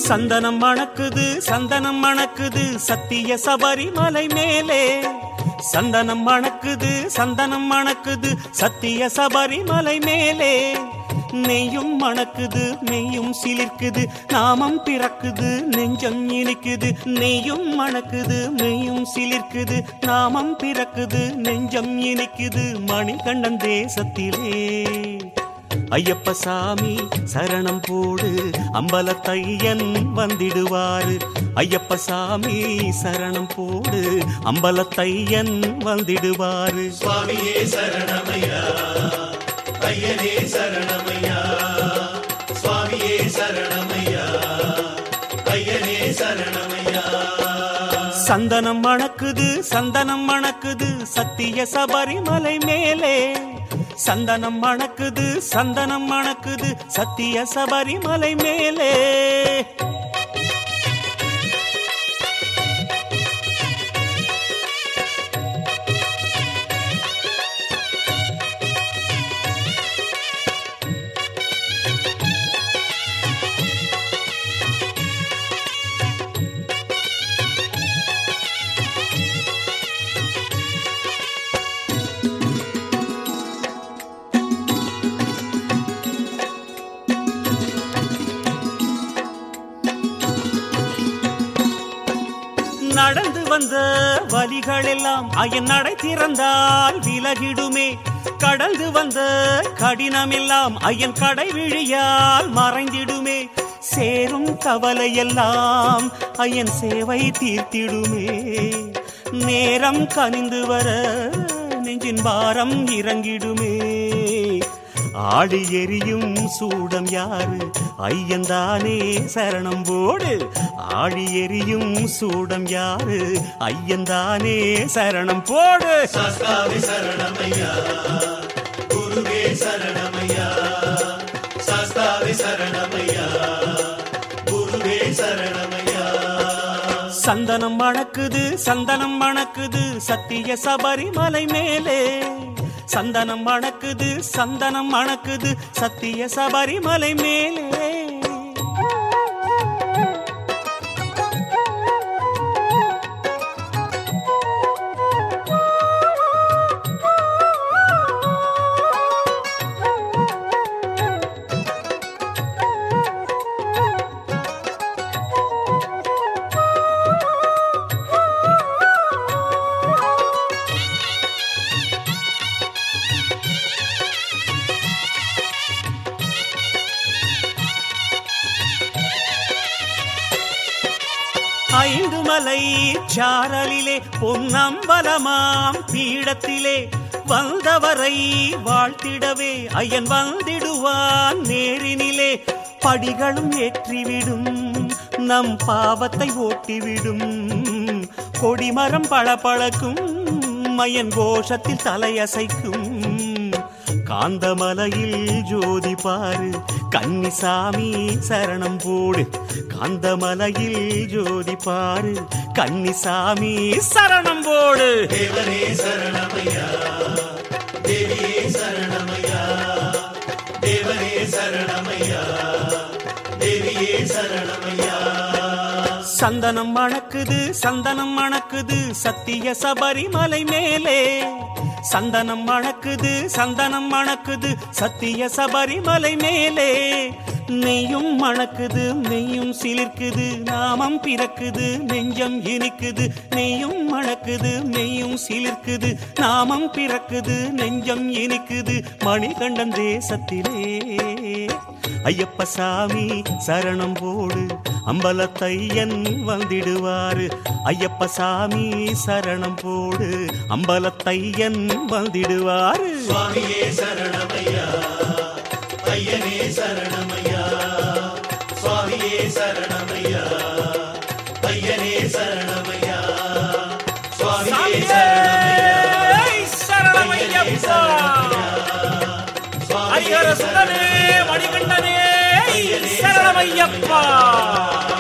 சந்தனம் மணக்குது சந்தனம் மணக்குது சத்திய சபரிமலை மேலே சந்தனம் மணக்குது சந்தனம் மணக்குது சத்திய சபரிமலை மேலே நெய்யும் மணக்குது மெய்யும் சிலிர்க்குது நாமம் பிறக்குது நெஞ்சம் இனிக்குது நெய்யும் மணக்குது மெய்யும் சிலிர்க்குது நாமம் பிறக்குது நெஞ்சம் இனிக்குது மணிகண்டன் தேசத்திலே ஐயப்ப சாமி சரணம் போடு அம்பலத்தையன் வந்திடுவாரு ஐயப்ப சாமி சரணம் போடு அம்பலத்தையன் வந்திடுவாரு சுவாமியே சரணமையா ஐயனே சரணமையா சுவாமியே சரணமையா ஐயனே சரணமையா சந்தனம் மணக்குது சந்தனம் மணக்குது சத்திய சபரிமலை மேலே சந்தனம் மணக்குது சந்தனம் மணக்குது சத்திய சபரிமலை மேலே நடந்து வந்த வலிகள் எல்லாம் அயன் நடை திறந்தால் விலகிடுமே கடந்து வந்த கடினம் எல்லாம் அயன் கடை விழியால் மறைந்திடுமே சேரும் கவலை எல்லாம் அயன் சேவை தீர்த்திடுமே நேரம் கனிந்து வர நெஞ்சின் பாரம் இறங்கிடுமே ஆடி எரியும் சூடம் யாரு ஐயந்தானே சரணம் போடு ஆடி எரியும் சூடம் யாரு ஐயந்தானே சரணம் போடு சாஸ்தாவே சரணமையா குருவே சரணமையா சாஸ்தாவே சரணமையா குருவே சரணமையா சந்தனம் மணக்குது சந்தனம் மணக்குது சத்திய சபரிமலை மேலே சந்தனம் மணக்குது சந்தனம் மணக்குது சத்திய சபரிமலை மேலே ஐந்து மலை சாரலிலே பொன்னம்பலமாம் பீடத்திலே வந்தவரை வாழ்த்திடவே ஐயன் வந்திடுவான் நேரினிலே படிகளும் ஏற்றிவிடும் நம் பாவத்தை ஓட்டிவிடும் கொடிமரம் பளபளக்கும் ஐயன் கோஷத்தில் தலையசைக்கும் காந்தமலையில் ஜோதி பாரு கன்னிசாமி சரணம் போடு காந்தமலையில் ஜோதி பாரு கன்னிசாமி சரணம் போடு தேவனே சரணமையா தேவியே சரணமையா தேவனே சரணமையா தேவியே சரணமையா சந்தனம் மணக்குது சந்தனம் மணக்குது சத்திய சபரிமலை மேலே சந்தனம் மணக்குது சந்தனம் மணக்குது சத்திய சபரிமலை மேலே நெய்யும் மணக்குது நெய்யும் சிலிர்க்குது நாமம் பிறக்குது நெஞ்சம் இனிக்குது நெய்யும் மணக்குது நெய்யும் சிலிர்க்குது நாமம் பிறக்குது நெஞ்சம் இனிக்குது மணிகண்டன் தேசத்திலே ஐயப்ப சாமி சரணம் போடு அம்பலத்தையன் வந்திடுவாரு ஐயப்ப சாமி சரணம் போடு அம்பலத்தையன் வந்திடுவாரு சுவாமியே சரணமையா ஐயனே சரணமையா சுவாமியே சரணமையா ஐயனே சரணமையா சுவாமியே சரணமையா ஐயனே சரணமையா சுவாமியே ஐயரசுடனே மணிகண்டனே சரணமையப்பா